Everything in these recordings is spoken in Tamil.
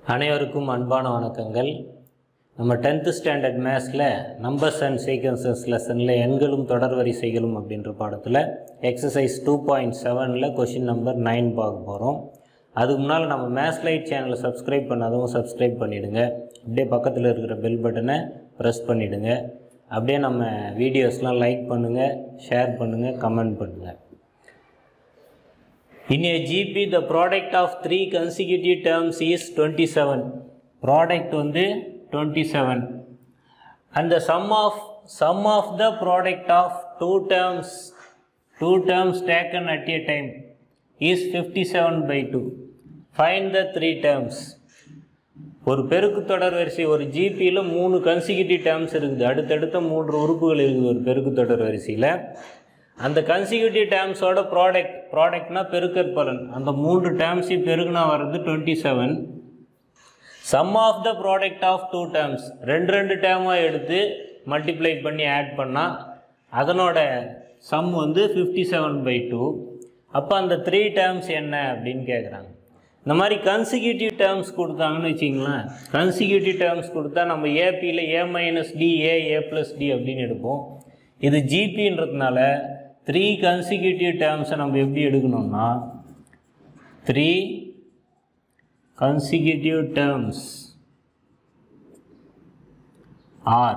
அனைவருக்கும் அன்பான வணக்கங்கள் நம்ம டென்த்து ஸ்டாண்டர்ட் மேத்ஸில் நம்பர்ஸ் அண்ட் சீக்வன்சஸ் லெசனில் எண்களும் தொடர் வரிசைகளும் அப்படின்ற பாடத்தில் எக்ஸசைஸ் டூ பாயிண்ட் செவனில் கொஷின் நம்பர் நைன் பார்க்க போகிறோம் அதுக்கு முன்னால் நம்ம மேத்ஸ் லைட் சேனலை சப்ஸ்கிரைப் பண்ணாதவங்க சப்ஸ்கிரைப் பண்ணிவிடுங்க அப்படியே பக்கத்தில் இருக்கிற பெல் பட்டனை ப்ரெஸ் பண்ணிவிடுங்க அப்படியே நம்ம வீடியோஸ்லாம் லைக் பண்ணுங்கள் ஷேர் பண்ணுங்கள் கமெண்ட் பண்ணுங்கள் In a GP, the product of three consecutive terms is 27. Product வந்து 27. And the sum of sum of the product of two terms, two terms taken at a time is 57 by 2. Find the three terms. ஒரு பெருக்கு தொடர் வரிசை ஒரு ஜிபியில் மூணு கன்சிக்யூட்டிவ் டேர்ம்ஸ் இருக்குது அடுத்தடுத்த மூன்று உறுப்புகள் இருக்குது ஒரு பெருக்கு தொடர் வரிசையில் அந்த கன்சிக்யூட்டிவ் டேர்ம்ஸோட ப்ராடக்ட் ப்ராடக்ட்னா பெருக்கற் பலன் அந்த மூன்று டேர்ம்ஸையும் பெருகுனா வர்றது twenty seven sum of the product of two terms ரெண்டு ரெண்டு டேர்மாக எடுத்து மல்டிப்ளை பண்ணி ஆட் பண்ணால் அதனோட சம் வந்து ஃபிஃப்டி செவன் பை டூ அப்போ அந்த த்ரீ டேர்ம்ஸ் என்ன அப்படின்னு கேட்குறாங்க இந்த மாதிரி கன்சிக்யூட்டிவ் டேர்ம்ஸ் கொடுத்தாங்கன்னு வச்சிங்களேன் கன்சிக்யூட்டிவ் டேர்ம்ஸ் கொடுத்தா நம்ம ஏபியில் A minus D A A plus D அப்படின்னு எடுப்போம் இது ஜிபின்றதுனால த்ரீ கன்சிக்யூட்டிவ் டேர்ம்ஸை நம்ம எப்படி எடுக்கணும்னா three consecutive terms are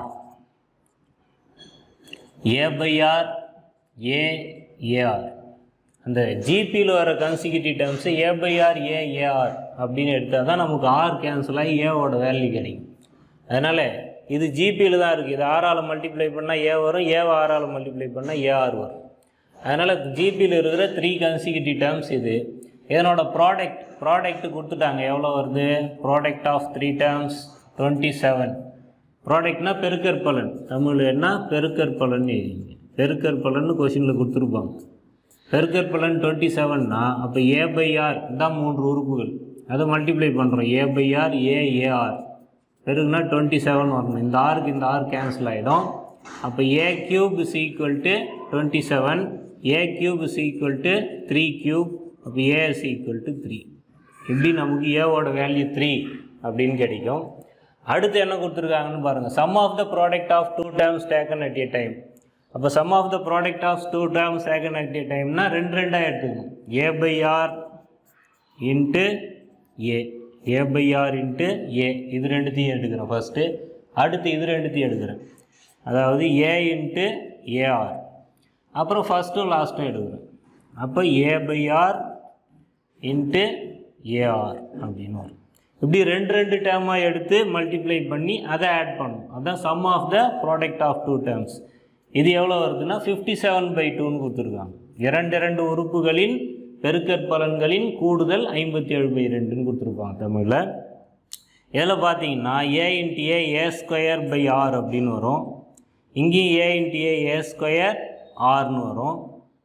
a by r a ar அந்த ஜிபியில் வர consecutive terms a by r a ar அப்படின்னு எடுத்தால் தான் நமக்கு ஆர் கேன்சல் ஆகி ஏவோட வேல்யூ கிடைக்கும் அதனால் இது ஜிபியில் தான் இருக்குது இது ஆறால் மல்டிப்ளை பண்ணால் ஏ வரும் ஏவை ஆறால் மல்டிப்ளை பண்ணால் ஏஆர் வரும் அதனால் ஜிபியில் இருக்கிற த்ரீ கன்சிக்யூட்டிவ் டேர்ம்ஸ் இது இதனோட ப்ராடக்ட் ப்ராடக்ட் கொடுத்துட்டாங்க எவ்வளோ வருது product of three terms twenty seven ப்ராடக்ட்னா பெருக்கற் பலன் தமிழ் என்ன பெருக்கற் பலன் எழுதிங்க பெருக்கற் பலன்னு கொஷினில் கொடுத்துருப்பாங்க பெருக்கற் பலன் டுவெண்ட்டி செவன்னா அப்போ ஏ பை ஆர் தான் மூன்று உறுப்புகள் அதை மல்டிப்ளை பண்ணுறோம் a by r a ar பெருகுனா டுவெண்ட்டி செவன் வரணும் இந்த ஆருக்கு இந்த ஆர் கேன்சல் ஆகிடும் அப்போ a cube is equal to twenty seven a cube is equal to three cube அப்போ a is equal to three இப்படி நமக்கு ஏவோட வேல்யூ த்ரீ அப்படின்னு கிடைக்கும் அடுத்து என்ன கொடுத்துருக்காங்கன்னு பாருங்கள் sum of the product of two terms taken at a time அப்போ sum of the product of two terms taken at a டைம்னா ரெண்டு ரெண்டாக எடுத்துக்கணும் a by r into a a by r into a இது ரெண்டுத்தையும் எடுக்கிறேன் ஃபஸ்ட்டு அடுத்து இது ரெண்டுத்தையும் எடுக்கிறேன் அதாவது ஏ இன்ட்டு ஏஆர் அப்புறம் ஃபஸ்ட்டும் லாஸ்ட்டும் எடுக்கிறேன் அப்போ a by r into ar அப்படின்னு வரும் இப்படி ரெண்டு ரெண்டு டேர்மாக எடுத்து மல்டிப்ளை பண்ணி அதை ஆட் பண்ணணும் அதுதான் sum of the product of two terms இது எவ்வளோ வருதுன்னா ஃபிஃப்டி செவன் பை டூன்னு கொடுத்துருக்காங்க இரண்டு இரண்டு உறுப்புகளின் பெருக்கற் பலன்களின் கூடுதல் ஐம்பத்தி ஏழு பை ரெண்டுன்னு கொடுத்துருப்பாங்க தமிழில் இதில் பார்த்தீங்கன்னா a into a a square by r அப்படின்னு வரும் இங்கேயும் ஏ இன்ட்டு ஏ ஏ ஸ்கொயர் ஆர்னு வரும்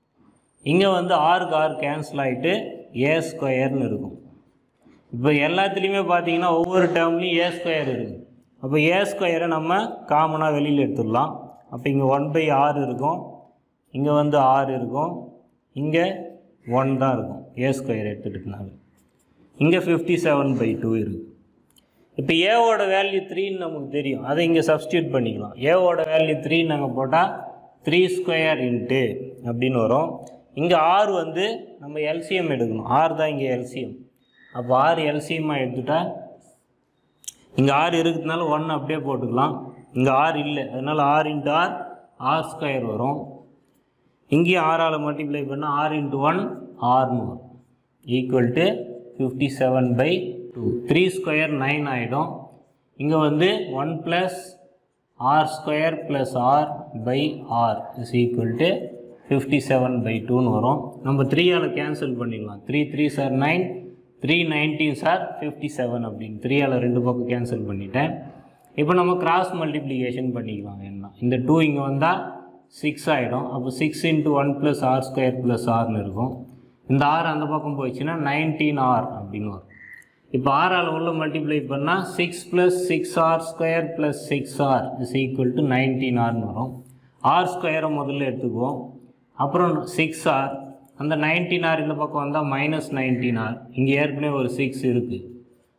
இங்கே வந்து ஆருக்கு ஆர் கேன்சல் ஆகிட்டு ஏ ஸ்கொயர்னு இருக்கும் இப்போ எல்லாத்துலேயுமே பார்த்தீங்கன்னா ஒவ்வொரு டேர்ம்லேயும் ஏ ஸ்கொயர் இருக்குது அப்போ ஏ ஸ்கொயரை நம்ம காமனாக வெளியில் எடுத்துடலாம் அப்போ இங்கே ஒன் பை ஆறு இருக்கும் இங்கே வந்து ஆறு இருக்கும் இங்கே ஒன் தான் இருக்கும் ஏ ஸ்கொயர் எடுத்துகிட்டனால இங்கே ஃபிஃப்டி செவன் பை டூ இருக்குது இப்போ ஏவோட வேல்யூ த்ரீன்னு நமக்கு தெரியும் அதை இங்கே சப்ஸ்டியூட் பண்ணிக்கலாம் ஏவோட வேல்யூ த்ரீ நாங்கள் போட்டால் த்ரீ ஸ்கொயர் இன்ட்டு அப்படின்னு வரும் இங்கே ஆறு வந்து நம்ம எல்சிஎம் எடுக்கணும் ஆறு தான் இங்கே எல்சிஎம் அப்போ ஆறு எல்சிஎம்மாக எடுத்துட்டா இங்கே ஆறு இருக்கிறதுனால ஒன்று அப்படியே போட்டுக்கலாம் இங்கே ஆறு இல்லை அதனால் ஆறு இன்ட்டு ஆர் ஆர் ஸ்கொயர் வரும் இங்கேயும் ஆறால் மல்டிப்ளை பண்ணால் ஆறு இன்ட்டு ஒன் ஆறுனு வரும் equal to fifty seven by two three square nine ஆகிடும் இங்கே வந்து one plus r square plus r by r is equal to fifty seven by டூன்னு வரும் நம்ம த்ரீயால் கேன்சல் பண்ணிடலாம் three three sir nine three nineteen sir fifty seven அப்படின்னு த்ரீயால் ரெண்டு பக்கம் கேன்சல் பண்ணிட்டேன் இப்போ நம்ம கிராஸ் மல்டிப்ளிகேஷன் பண்ணிக்கலாம் என்ன இந்த டூ இங்கே வந்தால் சிக்ஸ் ஆகிடும் அப்போ six into one plus r square plus ஆர்னு இருக்கும் இந்த ஆர் அந்த பக்கம் போயிடுச்சுன்னா நைன்டீன் ஆர் அப்படின்னு வரும் இப்போ ஆறால் உள்ள மல்டிப்ளை பண்ணால் six plus six r square plus six r is equal to nineteen ஆர்னு வரும் ஆர் ஸ்கொயரை முதல்ல எடுத்துக்குவோம் அப்புறம் சிக்ஸ் ஆர் அந்த நைன்டீன் ஆர் இந்த பக்கம் வந்தால் மைனஸ் நைன்டீன் ஆர் இங்கே ஏற்கனவே ஒரு சிக்ஸ் இருக்குது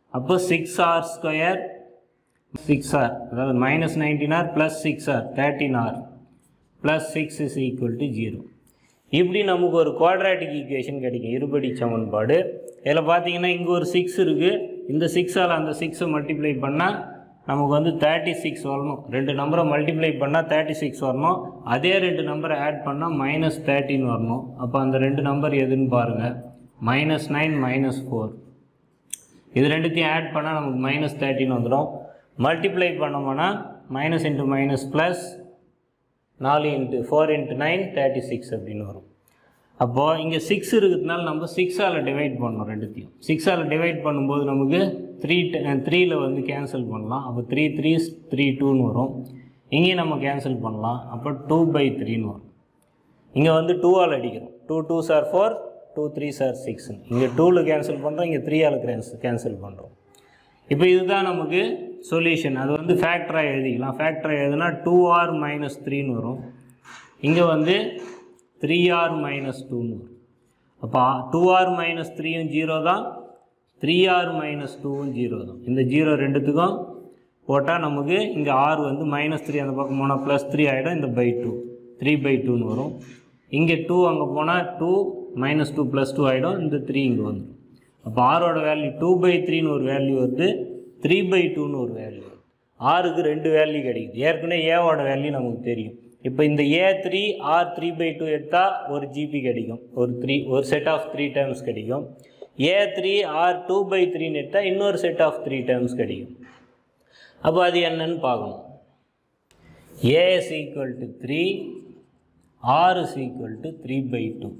அப்போ six r square six r அதாவது minus nineteen r plus six r thirteen r plus six is equal to zero இப்படி நமக்கு ஒரு குவாட்ராட்டிக் ஈக்குவேஷன் கிடைக்கும் இருபடி சமன்பாடு இதில் பார்த்தீங்கன்னா இங்கே ஒரு சிக்ஸ் இருக்குது இந்த சிக்ஸால் அந்த சிக்ஸை மல்டிப்ளை பண்ணால் நமக்கு வந்து தேர்ட்டி சிக்ஸ் வரணும் ரெண்டு நம்பரை மல்டிப்ளை பண்ணால் தேர்ட்டி சிக்ஸ் வரணும் அதே ரெண்டு நம்பரை ஆட் பண்ணால் மைனஸ் தேர்ட்டின் வரணும் அப்போ அந்த ரெண்டு நம்பர் எதுன்னு பாருங்கள் மைனஸ் நைன் மைனஸ் ஃபோர் இது ரெண்டுத்தையும் ஆட் பண்ணால் நமக்கு மைனஸ் தேர்ட்டின் வந்துடும் மல்டிப்ளை பண்ணோம்னா மைனஸ் இன்ட்டு மைனஸ் ப்ளஸ் நாலு into four into nine thirty six அப்படின்னு வரும் அப்போது இங்கே சிக்ஸ் இருக்கிறதுனால நம்ம சிக்ஸால் டிவைட் பண்ணோம் ரெண்டுத்தையும் சிக்ஸால் டிவைட் பண்ணும்போது நமக்கு த்ரீ த்ரீயில் வந்து கேன்சல் பண்ணலாம் அப்போ த்ரீ த்ரீ த்ரீ டூன்னு வரும் இங்கேயும் நம்ம கேன்சல் பண்ணலாம் அப்போ டூ பை த்ரீன்னு வரும் இங்கே வந்து டூவால் அடிக்கிறோம் two two sir four two three sir சிக்ஸ்னு இங்கே டூவில் கேன்சல் பண்ணுறோம் இங்கே த்ரீயால் கேன்சல் கேன்சல் பண்ணுறோம் இப்போ இதுதான் நமக்கு சொல்யூஷன் அது வந்து ஃபேக்டராக எழுதிக்கலாம் ஃபேக்டராக எழுதுனா டூ ஆர் மைனஸ் த்ரீன்னு வரும் இங்கே வந்து த்ரீ ஆர் மைனஸ் டூன்னு வரும் அப்போ டூ ஆர் மைனஸ் த்ரீயும் ஜீரோ தான் த்ரீ ஆர் மைனஸ் டூவும் ஜீரோ தான் இந்த ஜீரோ ரெண்டுத்துக்கும் போட்டால் நமக்கு இங்கே ஆர் வந்து மைனஸ் த்ரீ அந்த பக்கம் போனால் ப்ளஸ் த்ரீ ஆகிடும் இந்த பை டூ த்ரீ பை டூன்னு வரும் இங்கே டூ அங்கே போனால் two minus two plus two ஆகிடும் இந்த த்ரீ இங்கே வந்துடும் அப்போ ஆரோட வேல்யூ டூ பை த்ரீன்னு ஒரு வேல்யூ வருது த்ரீ பை டூன்னு ஒரு வேல்யூ வருது ஆறுக்கு ரெண்டு வேல்யூ கிடைக்குது ஏற்கனவே ஏவோட வேல்யூ நமக்கு தெரியும் இப்போ இந்த a three r three by two எடுத்தால் ஒரு ஜிபி கிடைக்கும் ஒரு த்ரீ ஒரு செட் ஆஃப் த்ரீ டைம்ஸ் கிடைக்கும் a three r two by த்ரீன்னு எடுத்தால் இன்னொரு செட் ஆஃப் த்ரீ டைம்ஸ் கிடைக்கும் அப்போ அது என்னன்னு பார்க்கணும் a is equal to three r is equal to three by two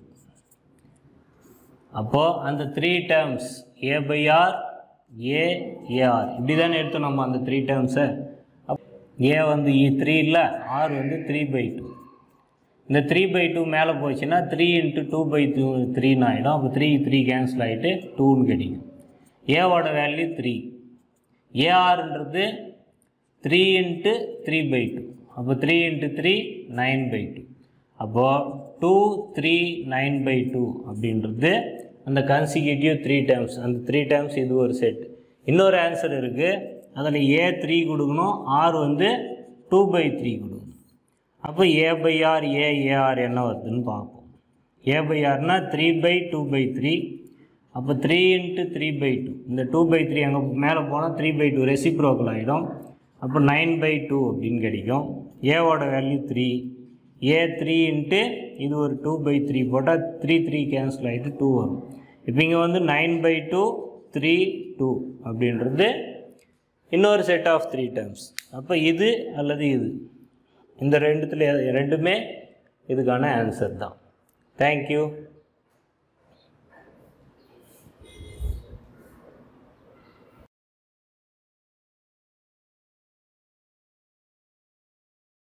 அப்போது அந்த three terms a by r a ar இப்படி தானே எடுத்தோம் நம்ம அந்த த்ரீ டேர்ம்ஸை ஏ வந்து இ த்ரீ இல்லை ஆர் வந்து த்ரீ பை டூ இந்த த்ரீ பை டூ மேலே போச்சுன்னா three into two by two த்ரீன்னு ஆகிடும் அப்போ த்ரீ த்ரீ கேன்சல் ஆகிட்டு டூன்னு கிடைக்கும் ஏவோட வேல்யூ த்ரீ ஏஆர்ன்றது three into three by two அப்போ three into three nine by two அப்போது two three nine by two அப்படின்றது அந்த கன்சிக்யூட்டிவ் த்ரீ டைம்ஸ் அந்த த்ரீ டைம்ஸ் இது ஒரு செட் இன்னொரு ஆன்சர் இருக்குது அதில் ஏ த்ரீ கொடுக்கணும் ஆர் வந்து டூ பை த்ரீ கொடுக்கணும் அப்போ a by r a ar என்ன வருதுன்னு பார்ப்போம் ஏ பை ஆர்னா three by two by three அப்போ three into three by two இந்த டூ பை த்ரீ அங்கே மேலே போனால் த்ரீ பை டூ ரெசிப்ரோக்கல் ஆகிடும் அப்போ நைன் பை டூ அப்படின்னு கிடைக்கும் ஏவோட value three a three into இது ஒரு டூ பை த்ரீ போட்டால் த்ரீ த்ரீ கேன்சல் ஆகிட்டு டூ வரும் இப்போ இங்கே வந்து nine by two three two அப்படின்றது இன்னொரு செட் ஆஃப் த்ரீ டேர்ம்ஸ் அப்போ இது அல்லது இது இந்த ரெண்டுத்துல எது- ரெண்டுமே இதுக்கான ஆன்சர் தான் தேங்க்யூ